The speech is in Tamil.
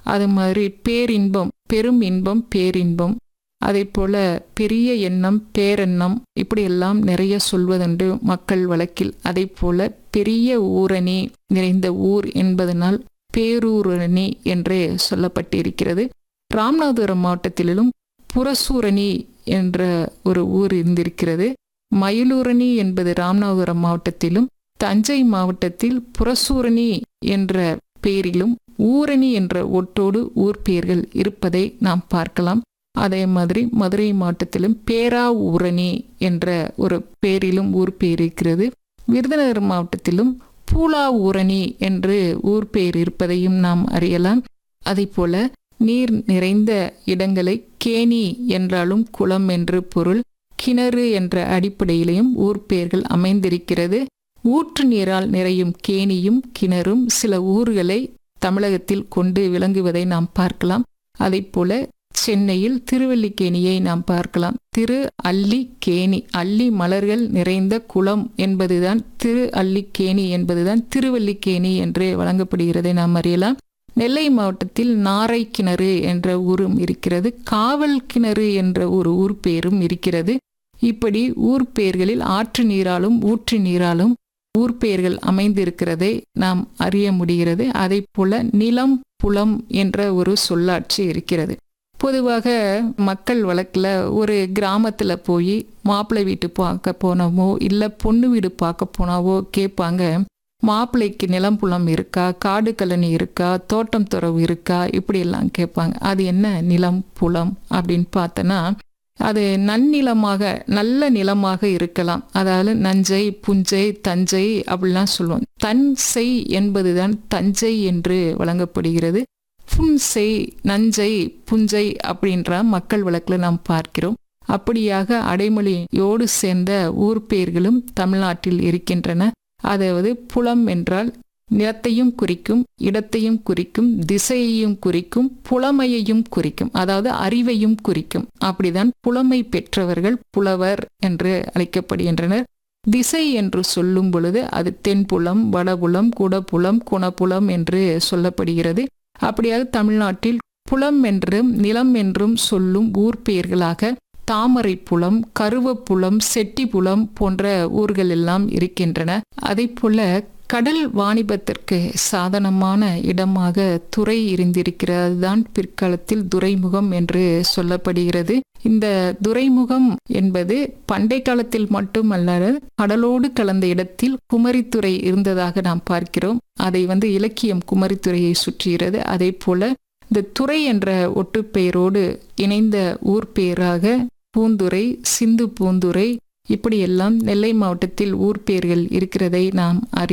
அது மாதிரி பேரின்பம் பெரும் இன்பம் பேரின்பம் அதே போல பெரிய எண்ணம் பேரெண்ணம் இப்படியெல்லாம் நிறைய சொல்வதுண்டு மக்கள் வழக்கில் அதே போல பெரிய ஊரணி நிறைந்த ஊர் என்பதனால் பேரூரணி என்றே சொல்லப்பட்டிருக்கிறது ராமநாதபுரம் மாவட்டத்திலும் புறசூரணி என்ற ஒரு ஊர் இருந்திருக்கிறது மயிலூரணி என்பது ராமநாதபுரம் மாவட்டத்திலும் தஞ்சை மாவட்டத்தில் புறசூரணி என்ற பெயரிலும் ஊரணி என்ற ஒட்டோடு ஊர் பெயர்கள் இருப்பதை நாம் பார்க்கலாம் அதே மாதிரி மதுரை மாவட்டத்திலும் பேரா ஊரணி என்ற ஒரு பேரிலும் ஊர் பெயர் இருக்கிறது விருதுநகர் மாவட்டத்திலும் பூலா ஊரணி என்று ஊர் பெயர் இருப்பதையும் நாம் அறியலாம் அதே போல நீர் நிறைந்த இடங்களை கேணி என்றாலும் குளம் என்று பொருள் கிணறு என்ற அடிப்படையிலையும் ஊர் பெயர்கள் அமைந்திருக்கிறது ஊற்று நீரால் நிறையும் கேணியும் கிணறும் சில ஊர்களை தமிழகத்தில் கொண்டு விளங்குவதை நாம் பார்க்கலாம் அதே போல சென்னையில் திருவல்லிக்கேணியை நாம் பார்க்கலாம் திரு அல்லிக்கேணி அல்லி மலர்கள் நிறைந்த குளம் என்பதுதான் திரு அல்லிக்கேணி என்பதுதான் திருவல்லிக்கேணி என்று வழங்கப்படுகிறதை நாம் அறியலாம் நெல்லை மாவட்டத்தில் நாரை கிணறு என்ற ஊரும் இருக்கிறது காவல் கிணறு என்ற ஒரு ஊர் பெயரும் இருக்கிறது இப்படி ஊர் பெயர்களில் ஆற்று நீராலும் ஊற்று நீராலும் ஊர் பெயர்கள் அமைந்திருக்கிறதை நாம் அறிய முடிகிறது அதே போல நிலம் புலம் என்ற ஒரு சொல்லாட்சி இருக்கிறது பொதுவாக மக்கள் வழக்கில் ஒரு கிராமத்தில் போய் மாப்பிள்ளை வீட்டு பார்க்க போனோமோ இல்லை பொண்ணு வீடு பார்க்க போனாவோ கேட்பாங்க மாப்பிள்ளைக்கு நிலம் புலம் இருக்கா காடு கழனி இருக்கா தோட்டம் துறவு இருக்கா இப்படியெல்லாம் கேட்பாங்க அது என்ன நிலம் புலம் அப்படின்னு பார்த்தோன்னா அது நன்னிலமாக நல்ல நிலமாக இருக்கலாம் அதாவது நஞ்சை புஞ்சை தஞ்சை அப்படிலாம் சொல்லுவோம் தன்செய் என்பதுதான் தஞ்சை என்று வழங்கப்படுகிறது புன்செய் நஞ்சை புஞ்சை அப்படின்ற மக்கள் வழக்கில் நாம் பார்க்கிறோம் அப்படியாக அடைமொழியோடு சேர்ந்த ஊர் பெயர்களும் தமிழ்நாட்டில் இருக்கின்றன அதாவது புலம் என்றால் நிலத்தையும் குறிக்கும் இடத்தையும் குறிக்கும் திசையையும் குறிக்கும் புலமையையும் குறிக்கும் அதாவது அறிவையும் குறிக்கும் அப்படிதான் புலமை பெற்றவர்கள் புலவர் என்று அழைக்கப்படுகின்றனர் திசை என்று சொல்லும் பொழுது அது தென்புலம் வடபுலம் குடபுலம் குணப்புலம் என்று சொல்லப்படுகிறது அப்படியாக தமிழ்நாட்டில் புலம் என்றும் நிலம் என்றும் சொல்லும் ஊர் பெயர்களாக தாமரை புலம் கருவப்புலம் செட்டிப்புலம் போன்ற ஊர்கள் எல்லாம் இருக்கின்றன அதே போல கடல் வாணிபத்திற்கு சாதனமான இடமாக துறை இருந்திருக்கிறது தான் பிற்காலத்தில் துறைமுகம் என்று சொல்லப்படுகிறது இந்த துறைமுகம் என்பது பண்டை காலத்தில் மட்டுமல்ல கடலோடு கலந்த இடத்தில் குமரித்துறை இருந்ததாக நாம் பார்க்கிறோம் அதை வந்து இலக்கியம் குமரித்துறையை சுற்றுகிறது அதே போல இந்த துறை என்ற ஒட்டுப்பெயரோடு இணைந்த ஊர் பெயராக பூந்துறை சிந்து பூந்துறை இப்படியெல்லாம் நெல்லை மாவட்டத்தில் ஊர் பெயர்கள் இருக்கிறதை நாம் அறி